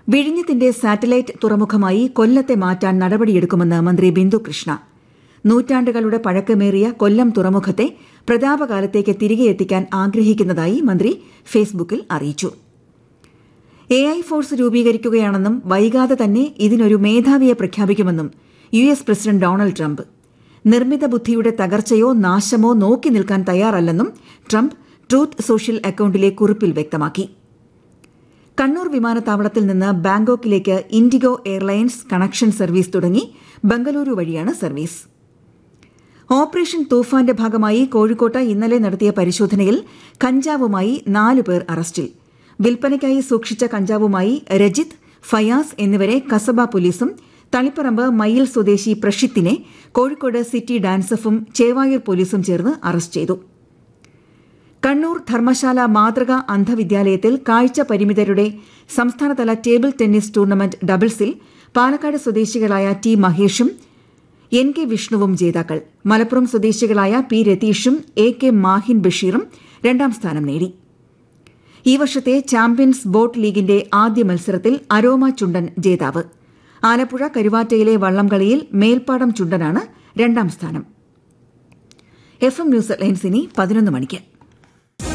വിഴിഞ്ഞത്തിന്റെ satellite തുറമുഖമായി കൊല്ലത്തെ മാറ്റാൻ നടപടിയെടുക്കുമെന്ന് മന്ത്രി ബിന്ദു കൃഷ്ണ നൂറ്റാണ്ടുകളുടെ പഴക്കമേറിയ കൊല്ലം തുറമുഖത്തെ പ്രതാപകാലത്തേക്ക് തിരികെ എത്തിക്കാൻ ആഗ്രഹിക്കുന്നതായി മന്ത്രി ഫേസ്ബുക്കിൽ അറിയിച്ചു എ ഐ ഫോഴ്സ് രൂപീകരിക്കുകയാണെന്നും വൈകാതെ തന്നെ ഇതിനൊരു മേധാവിയെ പ്രഖ്യാപിക്കുമെന്നും U S president Donald Trump നിർമ്മിത ബുദ്ധിയുടെ തകർച്ചയോ നാശമോ നോക്കി നിൽക്കാൻ തയ്യാറല്ലെന്നും ട്രംപ് ട്രൂത്ത് സോഷ്യൽ അക്കൌണ്ടിലെ കുറിപ്പിൽ വ്യക്തമാക്കി കണ്ണൂർ വിമാനത്താവളത്തിൽ നിന്ന് ബാങ്കോക്കിലേക്ക് ഇൻഡിഗോ എയർലൈൻസ് കണക്ഷൻ സർവീസ് തുടങ്ങി ബംഗളൂരു വഴിയാണ് സർവീസ് ഓപ്പറേഷൻ തൂഫാന്റെ ഭാഗമായി കോഴിക്കോട്ട് ഇന്നലെ നടത്തിയ പരിശോധനയിൽ കഞ്ചാവുമായി നാലു പേർ അറസ്റ്റിൽ വിൽപ്പനയ്ക്കായി സൂക്ഷിച്ച കഞ്ചാവുമായി രജിത് ഫയാസ് എന്നിവരെ കസബ പോലീസും തളിപ്പറമ്പ് മയിൽ സ്വദേശി പ്രഷിത്തിനെ കോഴിക്കോട് സിറ്റി ഡാൻസഫും ചേവായൂർ പോലീസും ചേർന്ന് അറസ്റ്റ് ചെയ്തു കണ്ണൂർ ധർമ്മശാല മാതൃക അന്ധവിദ്യാലയത്തിൽ കാഴ്ച പരിമിതരുടെ സംസ്ഥാനതല ടേബിൾ ടെന്നീസ് ടൂർണമെന്റ് ഡബിൾസിൽ പാലക്കാട് സ്വദേശികളായ ടി മഹേഷും എൻ കെ വിഷ്ണുവും ജേതാക്കൾ മലപ്പുറം സ്വദേശികളായ പി രതീഷും എ കെ മാഹിൻ ബഷീറും രണ്ടാം സ്ഥാനം നേടി ഈ വർഷത്തെ ചാമ്പ്യൻസ് ബോട്ട് ലീഗിന്റെ ആദ്യ മത്സരത്തിൽ അരോമ ചുണ്ടൻ ജേതാവ് ആലപ്പുഴ കരുവാറ്റയിലെ വള്ളംകളിയിൽ മേൽപ്പാടം ചുണ്ടനാണ് രണ്ടാം സ്ഥാനം എഫ് എം ന്യൂസ് ലൈൻസ് ഇനി പതിനൊന്ന് മണിക്ക്